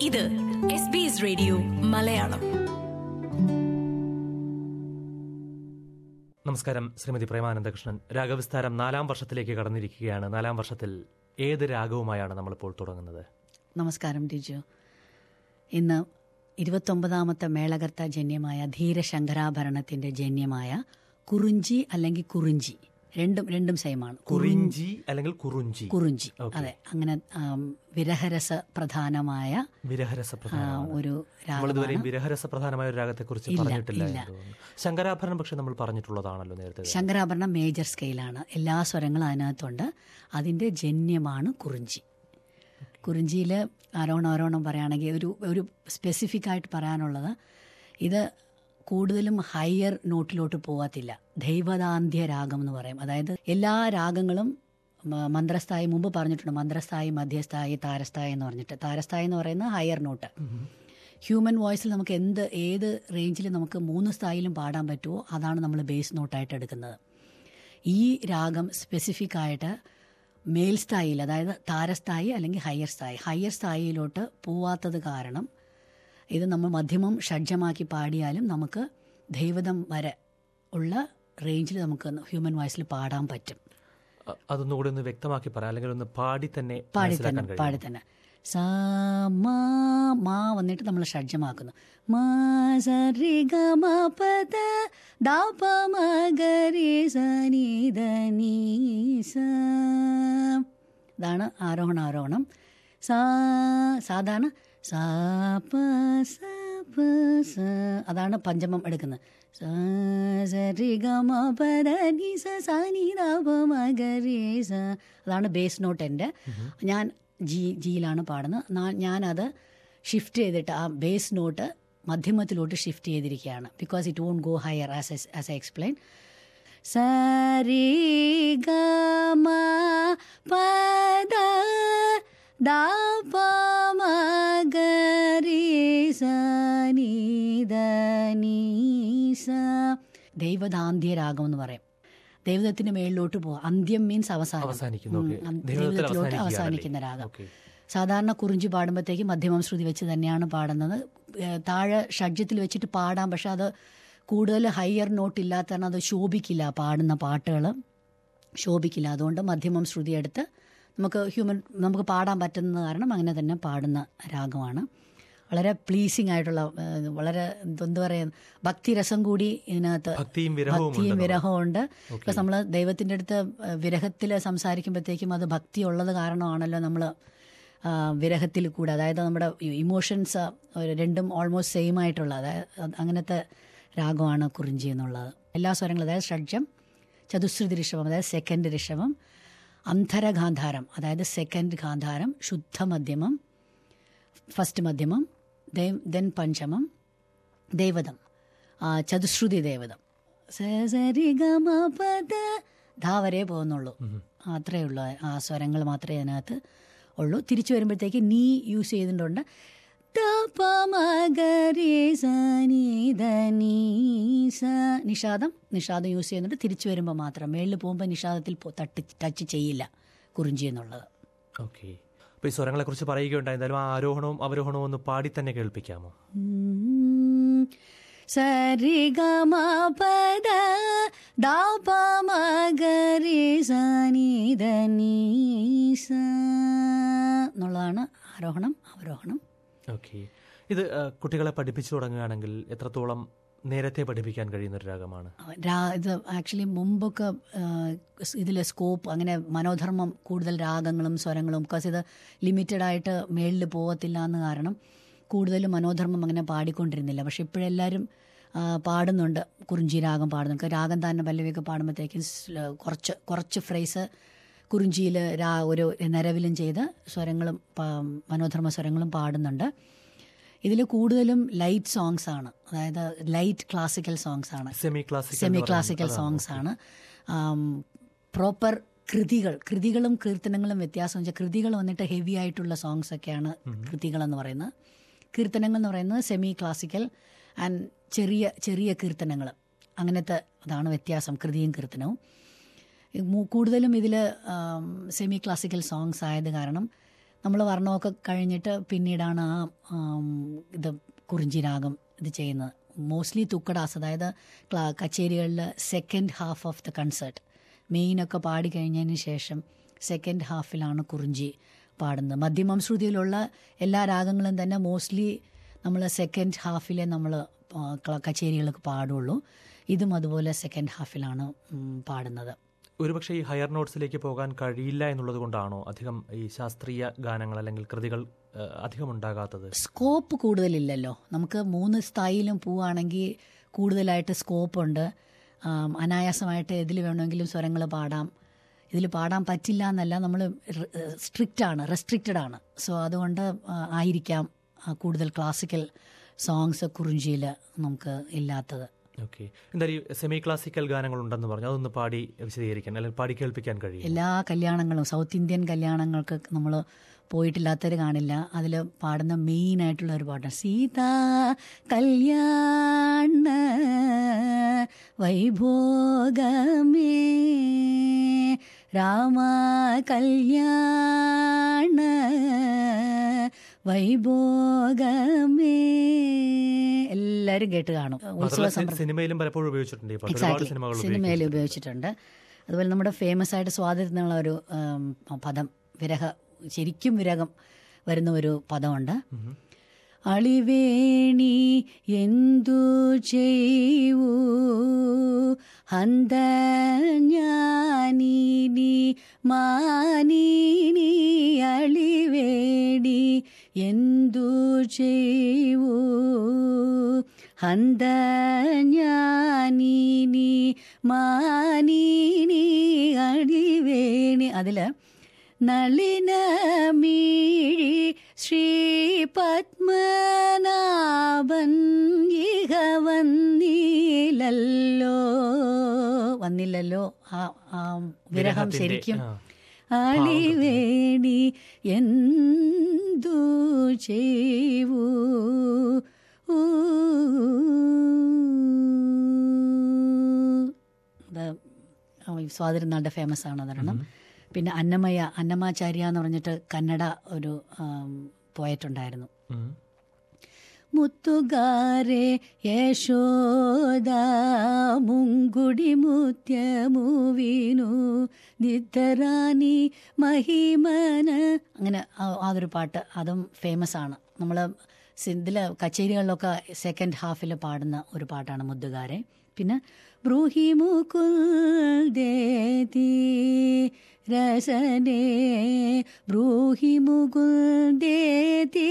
ഇത് S B S radio Malayalam നമസ്കാരം ശ്രീമതി പ്രേമാനന്ദകൃഷ്ണൻ രാഗവിസ്താരം നാലാം വർഷത്തിലേക്ക് കടന്നിരിക്കുകയാണ് നാലാം വർഷത്തിൽ ഏത് രാഗവുമായാണ് നമ്മളിപ്പോൾ തുടങ്ങുന്നത് നമസ്കാരം ടിജു ഇന്ന് ഇരുപത്തൊമ്പതാമത്തെ മേളകർത്ത ജന്യമായ ധീരശങ്കരാഭരണത്തിന്റെ ജന്യമായ കുറിഞ്ചി അല്ലെങ്കിൽ കുറിഞ്ചി രണ്ടും രണ്ടും സെയിമാണ് കുറിഞ്ചി അല്ലെങ്കിൽ കുറുഞ്ചി കുറിഞ്ചി അതെ അങ്ങനെ ആം, വിരഹരസ പ്രധാനമായ വിരഹരസ ആ, പ്രധാനമാണ് ഒരു നമ്മളിതുവരെയും രാഗമാണ് വിരഹരസ പ്രധാനമായ ഒരു രാഗത്തെക്കുറിച്ച് ഇല്ല, പറഞ്ഞിട്ടില്ല ഇല്ല. എന്ന് തോന്നുന്നു ശങ്കരാഭരണം പക്ഷെ നമ്മൾ പറഞ്ഞിട്ടുള്ളതാണല്ലോ നേരത്തെ ശങ്കരാഭരണം മേജർ സ്കെയിലാണ് എല്ലാ സ്വരങ്ങളും അതിനകത്തുണ്ട് അതിന്റെ ജന്യമാണ് കുറിഞ്ചി കുറിഞ്ചിയിൽ ആരോണം ആരോണം പറയുകയാണെങ്കിൽ ഒരു ഒരു സ്പെസിഫിക് ആയിട്ട് പറയാനുള്ളത് ഇത് കൂടുതലും ഹയർ നോട്ടിലോട്ട് പോകത്തില്ല ദൈവതാന്ത്യ രാഗം എന്ന് പറയും അതായത് എല്ലാ രാഗങ്ങളും മ- മന്ത്രസ്ഥായി മുമ്പ് പറഞ്ഞിട്ടുണ്ട് മന്ത്രസ്ഥായി മധ്യസ്ഥായി താരസ്ഥായി എന്ന് പറഞ്ഞിട്ട് താരസ്ഥായി എന്ന് പറയുന്നത് ഹയർ നോട്ട് ഹ്യൂമൻ വോയിസിൽ നമുക്ക് എന്ത് ഏത് റേഞ്ചിൽ നമുക്ക് മൂന്ന് സ്ഥായിലും പാടാൻ പറ്റുമോ അതാണ് നമ്മൾ ബേസ് നോട്ടായിട്ട് എടുക്കുന്നത് ഈ രാഗം സ്പെസിഫിക് ആയിട്ട് മേൽ സ്ഥായിയിൽ അതായത് താരസ്ഥായി അല്ലെങ്കിൽ ഹയർ സ്ഥായി ഹയർ സ്ഥായിയിലോട്ട് പോവാത്തത് കാരണം ഇത് നമ്മൾ മധ്യമം ഷഡ്ജമാക്കി പാടിയാലും നമുക്ക് ദൈവതം വരെ ഉള്ള റേഞ്ചിൽ നമുക്ക് ഹ്യൂമൻ വോയിസിൽ പാടാൻ പറ്റും അ- അതൊന്നുകൂടി ഒന്ന് വ്യക്തമാക്കി പറയാം അല്ലെങ്കിൽ ഒന്ന് പാടി തന്നെ പാടി മനസ്സിലാക്കാൻ തന്നെ കഴിയും പാടി തന്നെ സാ മാ മാ വന്നിട്ട് നമ്മൾ ഷഡ്ജമാക്കുന്നു മാ സരി ഗ മ പദ ദ പ മ ഗ രി സ നി ദ നീ സ ഇതാണ് ആരോഹണം ആരോഹണം സാ സാധാരണ സാ പ സ പ സ അതാണ് പഞ്ചമം എടുക്കുന്നത് സാ സരി ഗ മ പദ നി സ സ നി ദ പ മ ഗ രി സ അതാണ് ബേസ് നോട്ട് എൻ്റെ ഞാൻ ജി ജിയിലാണ് പാടുന്നത് നാ- ഞാനത് ഷിഫ്റ്റ് ചെയ്തിട്ട് ആ ബേസ് നോട്ട് മധ്യമത്തിലോട്ട് ഷിഫ്റ്റ് ചെയ്തിരിക്കുകയാണ് because it won't go higher as as I explain സരി ഗ മ പദ ദ പ മ ഗ രി സ നി ദ നീ സ ദൈവദാന്ത്യ രാഗം എന്ന് പറയും ദൈവതത്തിന്റെ മേളിലോട്ട് പോവാം അന്ത്യം മീൻസ് അവസാനം അവസാനിക്കുന്നു, ഉം, okay. അന്ത്യ- ദൈവതത്തിൽ ദൈവത്തിലോട്ട് അവസാനിക്കുകയാണല്ലേ? അവസാനിക്കുന്ന രാഗം Okay. സാധാരണ കുറിഞ്ചി പാടുമ്പോഴത്തേക്ക് മധ്യമം ശ്രുതി വെച്ച് തന്നെയാണ് പാടുന്നത് ഏഹ് താഴെ ഷഡ്ജത്തിൽ വെച്ചിട്ട് പാടാം പക്ഷെ അത് കൂടുതൽ ഹയർ നോട്ട് ഇല്ലാത്ത കാരണം അത് ശോഭിക്കില്ല പാടുന്ന പാട്ടുകൾ ശോഭിക്കില്ല അതുകൊണ്ട് മധ്യമം ശ്രുതി എടുത്ത് നമുക്ക് ഹ്യൂമൻ നമുക്ക് പാടാൻ പറ്റുന്നത് കാരണം അങ്ങനെ തന്നെ പാടുന്ന രാഗമാണ് വളരെ പ്ലീസിങ് ആയിട്ടുള്ള ഏഹ് വളരെ എന്താ പറയുക ഭക്തിരസം കൂടി ഇതിനകത്ത് ഭക്തിയും വിരഹവും ഭക്തിയും ഉണ്ടെന്ന് വിരഹവും ഉണ്ട് ഇപ്പൊ നമ്മൾ ദൈവത്തിന്റെ അടുത്ത് വിരഹത്തിൽ സംസാരിക്കുമ്പോഴത്തേക്കും അത് ഭക്തി ഉള്ളത് കാരണമാണല്ലോ നമ്മൾ വിരഹത്തിൽ കൂടെ അതായത് നമ്മുടെ ഇമോഷൻസ് രണ്ടും ഓൾമോസ്റ്റ് സെയിം ആയിട്ടുള്ള അതായത് അത് അങ്ങനത്തെ രാഗമാണ് കുറിഞ്ചി എന്നുള്ളത് എല്ലാ സ്വരങ്ങളും അതായത് ഷഡ്ജം ചതുശ്രുതി ഋഷഭം അതായത് സെക്കൻഡ് ഋഷഭം അന്ധരഗാന്ധാരം അതായത് സെക്കൻഡ് ഗാന്ധാരം ശുദ്ധ മധ്യമം ഫസ്റ്റ് മധ്യമം ദെൻ പഞ്ചമം ദേവതം ആ, ചതുശ്രുതി ദേവതം സ സരി ഗ മ പദ ധാ വരെ പോകുന്നുള്ളൂ അത്രേ ഉള്ളൂ ആ സ്വരങ്ങൾ മാത്രമേ അതിനകത്ത് ഉള്ളൂ തിരിച്ചു വരുമ്പോഴത്തേക്ക് നീ യൂസ് ചെയ്തിട്ടുണ്ട് ത പ മ ഗ രി സ നി ദ നീ സ നിഷാദം നിഷാദം യൂസ് ചെയ്യുന്നുണ്ട് തിരിച്ചു വരുമ്പോൾ മാത്രം മേളിൽ പോകുമ്പോൾ നിഷാദത്തിൽ പോ- തട്ടി ടച്ച് ചെയ്യില്ല കുറിഞ്ചി എന്നുള്ളത് ഓക്കെ അപ്പൊ ഈ സ്വരങ്ങളെ കുറിച്ച് പറയുകയുണ്ടായി എന്തായാലും ആ ആരോഹണവും അവരോഹണവും ഒന്ന് പാടി തന്നെ കേൾപ്പിക്കാമോ സരി ഗ മ പദ ദ പ മ ഗ രി സ നി ദ നീ സ എന്നുള്ളതാണ് ആരോഹണം അവരോഹണം ഓക്കെ ഇത് ആ, കുട്ടികളെ പഠിപ്പിച്ചു തുടങ്ങുകയാണെങ്കിൽ എത്രത്തോളം നേരത്തെ പഠിപ്പിക്കാൻ കഴിയുന്ന ഒരു രാഗമാണ് രാ- ഇത് ആക്ച്വലി മുമ്പൊക്കെ ഇതിൽ സ്കോപ്പ് അങ്ങനെ മനോധർമ്മം കൂടുതൽ രാഗങ്ങളും സ്വരങ്ങളും ബിക്കോസ് ഇത് ലിമിറ്റഡ് ആയിട്ട് മേളിൽ പോകത്തില്ല എന്ന് കാരണം കൂടുതൽ മനോധർമ്മം അങ്ങനെ പാടിക്കൊണ്ടിരുന്നില്ല പക്ഷെ ഇപ്പോഴെല്ലാവരും ആ, പാടുന്നുണ്ട് കുറിഞ്ചി രാഗം പാടുന്നുണ്ട് രാഗം തന്നെ പല്ലവിയൊക്കെ പാടുമ്പോഴത്തേക്കും സ്ല- കുറച്ച് കുറച്ച് ഫ്രേസ് കുറിഞ്ചിയിൽ രാ ഒരു നിരവിലും ചെയ്ത് സ്വരങ്ങളും പ- മനോധർമ്മ സ്വരങ്ങളും പാടുന്നുണ്ട് ഇതിൽ കൂടുതലും ലൈറ്റ് സോങ്സ് ആണ് അതായത് ലൈറ്റ് ക്ലാസിക്കൽ സോങ്സ് ആണ് സെമി ക്ലാസിക്കൽ സെമി എന്ന് ക്ലാസിക്കൽ പറയുന്നത് സോങ്സ് ആണ് പ്രോപ്പർ കൃതികൾ കൃതികളും കീർത്തനങ്ങളും വ്യത്യാസം വെച്ചാൽ കൃതികൾ വന്നിട്ട് ഹെവി ആയിട്ടുള്ള സോങ്സ് ഒക്കെയാണ് കൃതികൾ എന്ന് പറയുന്നത് കീർത്തനങ്ങൾ എന്ന് പറയുന്നത് സെമി ക്ലാസിക്കൽ ആൻഡ് ചെറിയ ചെറിയ കീർത്തനങ്ങൾ അങ്ങനത്തെ അതാണ് വ്യത്യാസം കൃതിയും കീർത്തനവും മൂ- കൂടുതലും ഇതിൽ സെമി ക്ലാസിക്കൽ സോങ്സ് ആയത് കാരണം നമ്മൾ വർണ്ണമൊക്കെ കഴിഞ്ഞിട്ട് പിന്നീടാണ് ആ ആം, ഇത് കുറിഞ്ചി രാഗം ഇത് ചെയ്യുന്നത് മോസ്റ്റ്ലി തുക്കടാസ് അതായത് ക്ലാ- കച്ചേരികളിൽ second half of the concert മെയിനൊക്കെ പാടി കഴിഞ്ഞതിന് ശേഷം സെക്കൻഡ് ഹാഫിലാണ് കുറിഞ്ചി പാടുന്നത് മധ്യമം ശ്രുതിയിലുള്ള എല്ലാ രാഗങ്ങളും തന്നെ മോസ്റ്റ്ലി നമ്മൾ സെക്കൻഡ് ഹാഫിലെ നമ്മൾ കച്ചേരികളൊക്കെ പാടുള്ളൂ ഇതും അതുപോലെ സെക്കൻഡ് ഹാഫിലാണ് ഉം, പാടുന്നത് ഒരുപക്ഷെ ഈ ഹയർ നോട്ട്സിലേക്ക് പോകാൻ കഴിയില്ല എന്നുള്ളത് കൊണ്ടാണോ അധികം ഈ ശാസ്ത്രീയ ഗാനങ്ങൾ അല്ലെങ്കിൽ കൃതികൾ ഏഹ്, അധികം ഉണ്ടാകാത്തത് സ്കോപ്പ് കൂടുതലില്ലല്ലോ നമുക്ക് മൂന്ന് സ്ഥായിലും പോവുകയാണെങ്കിൽ കൂടുതലായിട്ട് സ്കോപ്പുണ്ട് ആം, അനായാസമായിട്ട് ഇതിൽ വേണമെങ്കിലും സ്വരങ്ങൾ പാടാം ഇതിൽ പാടാൻ പറ്റില്ല എന്നല്ല നമ്മൾ സ്ട്രിക്റ്റ് ആണ് റെസ്ട്രിക്റ്റഡ് ആണ് സോ അതുകൊണ്ട് ആ, ആയിരിക്കാം ആ, കൂടുതൽ ക്ലാസിക്കൽ സോങ്സ് കുറിഞ്ചിയിൽ നമുക്ക് ഇല്ലാത്തത് ഓക്കെ എന്തായാലും ഈ സെമി ക്ലാസിക്കൽ ഗാനങ്ങൾ ഉണ്ടെന്ന് പറഞ്ഞു അതൊന്ന് പാടി വിശദീകരിക്കാൻ അല്ലെങ്കിൽ പാടി കേൾപ്പിക്കാൻ കഴിയും എല്ലാ കല്യാണങ്ങളും സൗത്ത് ഇന്ത്യൻ കല്യാണങ്ങൾക്ക് നമ്മൾ പോയിട്ടില്ലാത്തവർ കാണില്ല അതിൽ പാടുന്ന മെയിൻ ആയിട്ടുള്ള ഒരു പാട്ടാണ് സീത കല്യാണ വൈഭോഗമേ രാമ കല്യാണ വൈഭോഗമേ എല്ലാവരും കേട്ട് കാണും ഉത്സവ മാത്രമല്ല സമ്പ്രദായം സിനിമയിലും പലപ്പോഴും ഉപയോഗിച്ചിട്ടുണ്ട് ഈ പാട്ട് ഒരുപാട് എക്സാക്ട്ലി സിനിമകൾ സിനിമയിൽ ഉപയോഗിച്ചിട്ടുണ്ട് അതുപോലെ നമ്മുടെ ഫേമസ് ആയിട്ട് സ്വാതന്ത്ര്യമുള്ള ഒരു ഉം, പദം വിരഹ ശരിക്കും വിരഹം വരുന്ന ഒരു പദമുണ്ട് അളിവേണി എന്തു ചെയ്യൂ ഹന്ത ഞാനീനി മാനീനി അളിവേണി എന്തു ചെയ്യൂ ഹന്ത ഞാനീനി മാനീനി അടിവേണി അതില് നളിനമീഴി ശ്രീ പത്മനാഭൻ ഇഹ വന്നില്ലല്ലോ വന്നില്ലല്ലോ ആ ആ വിരഹം വിരഹത്തിന്റെ, ശരിക്കും ആ. അളിവേണി എന്തു ചെയ്യൂ സ്വാതിരുന്നാളുടെ ഫേമസ് ആണ് അതൊരെണ്ണം പിന്നെ അന്നമയ്യ അന്നമാചാര്യ എന്ന് പറഞ്ഞിട്ട് കന്നഡ ഒരു പോയറ്റ് ഉണ്ടായിരുന്നു ഉം. മുത്തുകാരെ യശോദ മുങ്കുടി മുത്യമുവീനു നിദ്ദറാണി മഹിമന അങ്ങനെ ആ- അതൊരു പാട്ട് അതും ഫേമസ് ആണ് നമ്മൾ ഇതിൽ കച്ചേരികളിലൊക്കെ സെക്കൻഡ് ഹാഫിൽ പാടുന്ന ഒരു പാട്ടാണ് മുദ്ദുകാരെ പിന്നെ ബ്രൂഹി മുകുൽദേതി രസനേ ബ്രൂഹി മുകുൽദേതി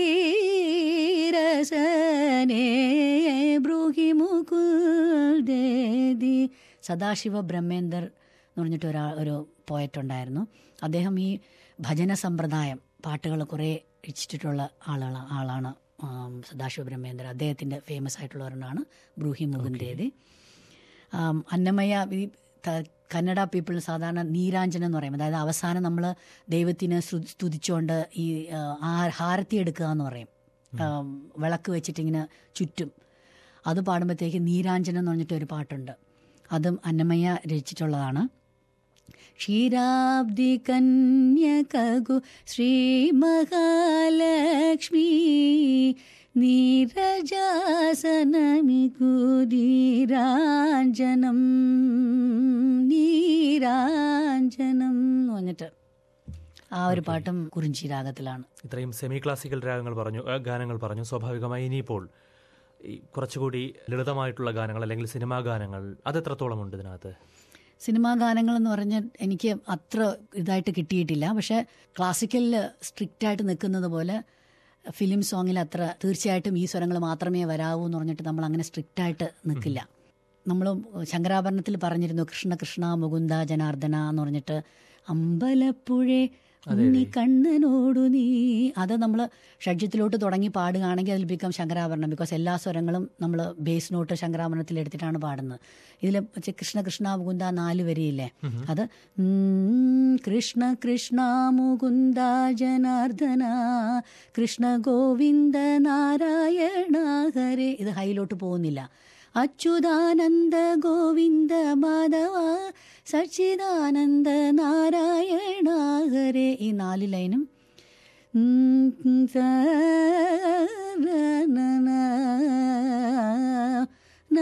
രസനേ ബ്രൂഹി മുകുൽദേതി സദാശിവ ബ്രഹ്മേന്ദർ എന്ന് പറഞ്ഞിട്ട് ഒരാ ഒരു പോയറ്റ് ഉണ്ടായിരുന്നു അദ്ദേഹം ഈ ഭജന സമ്പ്രദായം പാട്ടുകൾ കുറേ രചിച്ചിട്ടുള്ള ആളാണ് ആളാണ് ആം, സദാശിവ ബ്രഹ്മേന്ദ്ര അദ്ദേഹത്തിൻ്റെ ഫേമസ് ആയിട്ടുള്ള ഒരെണ്ണമാണ് ബ്രൂഹി മുകുന്ദേതി ആം, അന്നമയ്യ ഈ ത- കന്നഡ പീപ്പിൾ സാധാരണ നീരാഞ്ജനം എന്ന് പറയും അതായത് അവസാനം നമ്മൾ ദൈവത്തിനെ സ്തു- സ്തുതിച്ചുകൊണ്ട് ഈ ആ, ആ- ഹാരത്തി എടുക്കുക എന്ന് പറയും ആം, വിളക്ക് വെച്ചിട്ടിങ്ങനെ ചുറ്റും അത് പാടുമ്പോഴത്തേക്ക് നീരാഞ്ജനം എന്ന് പറഞ്ഞിട്ട് ഒരു പാട്ടുണ്ട് അതും അന്നമയ്യ രചിച്ചിട്ടുള്ളതാണ് ക്ഷീരാബ്ദി കന്യകഗു ശ്രീ മഹാലക്ഷ്മി നീരജാസനമികു നീരാഞ്ജനം നീരാഞ്ജനം എന്ന് പറഞ്ഞിട്ട് ആ ഒരു പാട്ടും കുറിഞ്ചി രാഗത്തിലാണ് ഇത്രയും സെമി ക്ലാസിക്കൽ രാഗങ്ങൾ പറഞ്ഞു ഏഹ്, ഗാനങ്ങൾ പറഞ്ഞു സ്വാഭാവികമായി ഇനിയിപ്പോൾ ഈ കുറച്ചുകൂടി ലളിതമായിട്ടുള്ള ഗാനങ്ങൾ അല്ലെങ്കിൽ സിനിമാ ഗാനങ്ങൾ അത് എത്രത്തോളം ഉണ്ട് ഇതിനകത്ത് സിനിമാ ഗാനങ്ങൾ എന്ന് പറഞ്ഞാൽ എനിക്ക് അത്ര ഇതായിട്ട് കിട്ടിയിട്ടില്ല പക്ഷെ ക്ലാസിക്കലിൽ സ്ട്രിക്റ്റ് ആയിട്ട് നിൽക്കുന്നത് പോലെ ഫിലിം സോങ്ങിൽ അത്ര തീർച്ചയായിട്ടും ഈ സ്വരങ്ങൾ മാത്രമേ വരാവൂ എന്ന് പറഞ്ഞിട്ട് നമ്മൾ അങ്ങനെ സ്ട്രിക്റ്റ് ആയിട്ട് നിൽക്കില്ല നമ്മൾ ശങ്കരാഭരണത്തിൽ പറഞ്ഞിരുന്നു കൃഷ്ണ കൃഷ്ണ മുകുന്ദ ജനാർദ്ദന എന്ന് പറഞ്ഞിട്ട് അമ്പലപ്പുഴേ ഉണ്ണി കണ്ണനോടു നീ അത് നമ്മൾ ഷഡ്ജത്തിലോട്ട് തുടങ്ങി പാടുകയാണെങ്കിൽ അതിൽ ബിക്കം ശങ്കരാഭരണം ബിക്കോസ് എല്ലാ സ്വരങ്ങളും നമ്മൾ ബേസ് നോട്ട് ശങ്കരാഭരണത്തിൽ എടുത്തിട്ടാണ് പാടുന്നത് ഇതിൽ കൃഷ്ണ കൃഷ്ണ മുകുന്ദ നാല് വരിയില്ലേ അത് ഉം, കൃഷ്ണ കൃഷ്ണ മുകുന്ദ ജനാർദ്ദന കൃഷ്ണ ഗോവിന്ദ നാരായണ ഹരേ ഇത് ഹൈയിലോട്ട് പോകുന്നില്ല അച്യുതാനന്ദ ഗോവിന്ദ മാധവ സച്ചിദാനന്ദ നാരായണ ഹരേ ഈ നാല് ലൈനും ഉം, ഉം, സാ, ര, ന, ന, ന.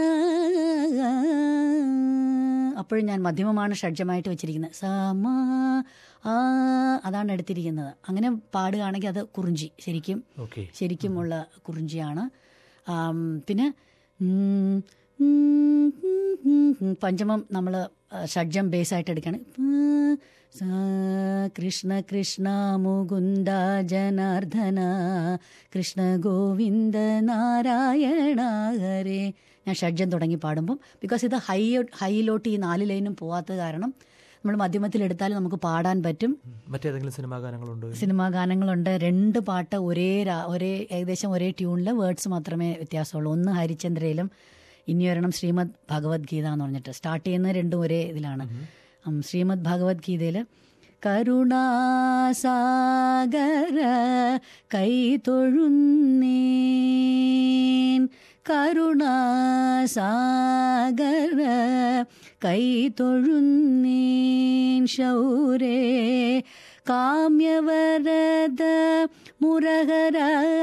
അപ്പോഴും ഞാൻ മധ്യമമാണ് ഷഡ്ജമായിട്ട് വെച്ചിരിക്കുന്നത് സമ ആ അതാണ് എടുത്തിരിക്കുന്നത് അങ്ങനെ പാടുകയാണെങ്കിൽ അത് കുറിഞ്ചി ശരിക്കും ഓക്കെ ശരിക്കുമുള്ള കുറിഞ്ചിയാണ് ആം, പിന്നെ ഉം, ഉം, ഉം, ഉം, പഞ്ചമം നമ്മൾ ഷഡ്ജം ബേസായിട്ട് എടുക്കുകയാണ് പ, സ, കൃഷ്ണ കൃഷ്ണ മുകുന്ദ ജനാർദ്ദന കൃഷ്ണ ഗോവിന്ദ നാരായണ ഹരേ ഞാൻ ഷഡ്ജം തുടങ്ങി പാടുമ്പം ബിക്കോസ് ഇത് ഹൈ ഹൈയിലോട്ട് ഈ നാല് ലൈനും പോവാത്ത കാരണം നമ്മൾ മധ്യമത്തിലെടുത്താലും നമുക്ക് പാടാൻ പറ്റും മറ്റേതെങ്കിലും സിനിമാ ഗാനങ്ങളുണ്ടോ സിനിമാ ഗാനങ്ങളുണ്ട് രണ്ട് പാട്ട് ഒരേ രാ- ഒരേ ഏകദേശം ഒരേ ട്യൂണിൽ വേർഡ്സ് മാത്രമേ വ്യത്യാസമുള്ളൂ ഒന്ന് ഹരിചന്ദ്രയിലും ഇനി ഒരെണ്ണം ശ്രീമദ് ഭഗവത്ഗീത എന്ന് പറഞ്ഞിട്ട് സ്റ്റാർട്ട് ചെയ്യുന്നത് രണ്ടും ഒരേ ഇതിലാണ് ഉം, ശ്രീമദ് ഭഗവത്ഗീതയിൽ കരുണാസാഗര കൈ തൊഴുന്നേൻ കരുണാസാഗര കൈ തൊഴുന്നേൻ ശൗരേ കാമ്യവരദ മുരഹര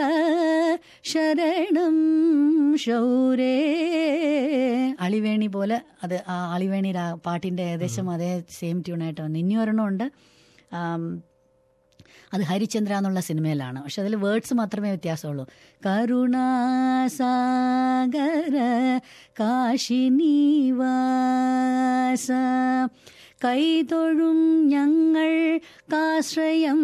ശരണം ശൗരേ അളിവേണി പോലെ അത് ആ അളിവേണി രാ- പാട്ടിന്റെ ഏകദേശം അതേ സെയിം ട്യൂണായിട്ട് വന്നു ഇനി ഒരെണ്ണം ഉണ്ട് ആം, അത് ഹരിചന്ദ്ര എന്നുള്ള സിനിമയിലാണ് പക്ഷെ അതിൽ വേർഡ്സ് മാത്രമേ വ്യത്യാസമുള്ളൂ കരുണാസാഗര കാശിനീവാസ കൈതൊഴും ഞങ്ങൾ കാശ്രയം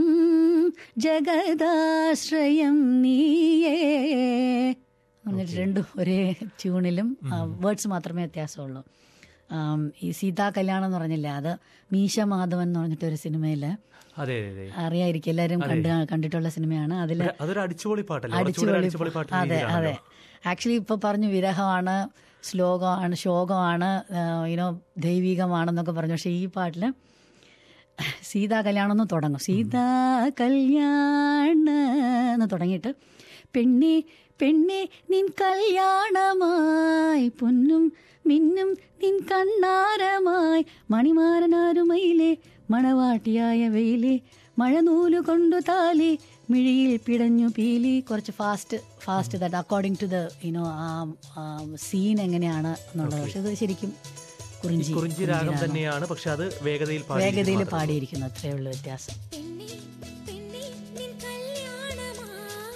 ജഗദാശ്രയം നീയേ എന്നിട്ട് രണ്ടും ഒരേ ട്യൂണിലും വേർഡ്സ് മാത്രമേ വ്യത്യാസമുള്ളൂ ആം, ഈ സീതാ കല്യാണം എന്ന് പറഞ്ഞില്ലേ അത് മീശ മാധവൻ എന്ന് പറഞ്ഞിട്ടൊരു സിനിമയിൽ അതെ അതെ അതെ അറിയായിരിക്കും എല്ലാവരും കണ്ട് കണ്ടിട്ടുള്ള സിനിമയാണ് അതിൽ ഒരു- അതൊരു അടിച്ചുപൊളി പാട്ടല്ലേ കുറച്ചുകൂടി അടിച്ചുപൊളി പാട്ട് അതെ അതെ രീതിയിലാണല്ലോ. ആക്ച്വലി ഇപ്പൊ പറഞ്ഞു വിരഹമാണ് ശ്ലോകമാണ് ശോകമാണ് യുനോ ദൈവികമാണെന്നൊക്കെ പറഞ്ഞു പക്ഷെ ഈ പാട്ടില് സീതാ കല്യാണം എന്ന് തുടങ്ങും സീതാ കല്യാണ എന്ന് തുടങ്ങിയിട്ട് പെണ്ണെ പെണ്ണെ നിൻ കല്യാണമായി പൊന്നും മിന്നും നിൻ കണ്ണാരമായി മണിമാരനാരുമയിലെ മണവാട്ടിയായ വെയിലെ മഴനൂലു കൊണ്ടു താലി മിഴിയിൽ പിടഞ്ഞു പീലി കുറച്ച് fast fast that according to the you know uh scene എങ്ങനെയാണ് എന്നുള്ളത് പക്ഷെ ഇത് ശരിക്കും കുറിഞ്ചി കുറിഞ്ചി രാഗം തന്നെയാണ് പക്ഷെ അത് വേഗതയിൽ പാടി വേഗതയിൽ പാടിയിരിക്കുന്നു അത്രയേ ഉള്ളൂ വ്യത്യാസം പെണ്ണേ പെണ്ണേ നിൻ കല്യാണമാ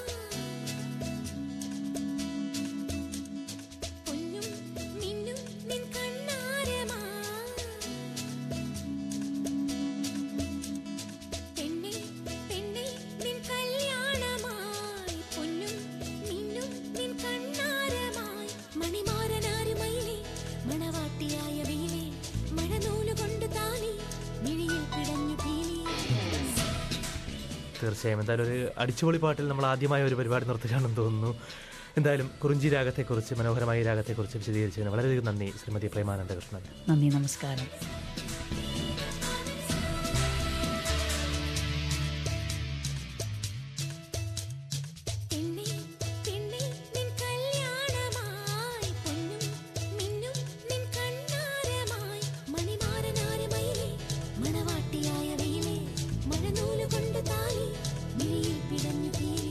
പൊന്നും മിന്നും നിൻ കണ്ണാരമാ പെണ്ണേ പെണ്ണേ നിൻ കല്യാണമായി പൊന്നും മിന്നും നിൻ കണ്ണാരമായി മണിമാരനാരുമയിലേ മണവാട്ടിയായ വെയിലേ മഴനൂല് കൊണ്ട് താലി മിഴിയിൽ പിടഞ്ഞു പീലി തീർച്ചയായും എന്തായാലും ഒരു അടിച്ചുപൊളി പാട്ടിൽ നമ്മൾ ആദ്യമായ ഒരു പരിപാടി നിർത്തുകയാണെന്ന് തോന്നുന്നു എന്തായാലും കുറിഞ്ചി രാഗത്തെക്കുറിച്ച് മനോഹരമായ ഈ രാഗത്തെക്കുറിച്ച് വിശദീകരിച്ചതിന് വളരെയധികം നന്ദി ശ്രീമതി പ്രേമാനന്ദ കൃഷ്ണൻ നന്ദി നമസ്കാരം പെണ്ണേ പെണ്ണേ നിൻ കല്യാണമായി പൊന്നും മിന്നും നിൻ കണ്ണാരമായി മണിമാരനാരമയിലേ മണവാട്ടിയായ വെയിലേ മഴനൂല് കൊണ്ട് താലി മിഴിയിൽ പിടഞ്ഞു തീരി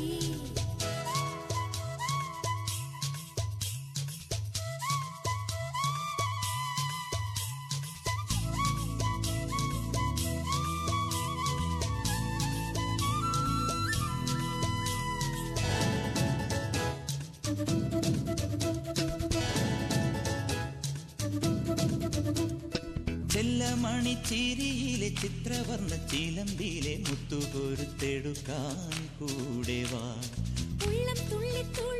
ചെല്ലമണി ചിരിയിലെ ചിത്രവർണ്ണ ചിലമ്പിലെ മുത്തുകൊരുത്തെടുക്കാൻ കൂടെ വാ ഉള്ളം തുള്ളി തുള്ളി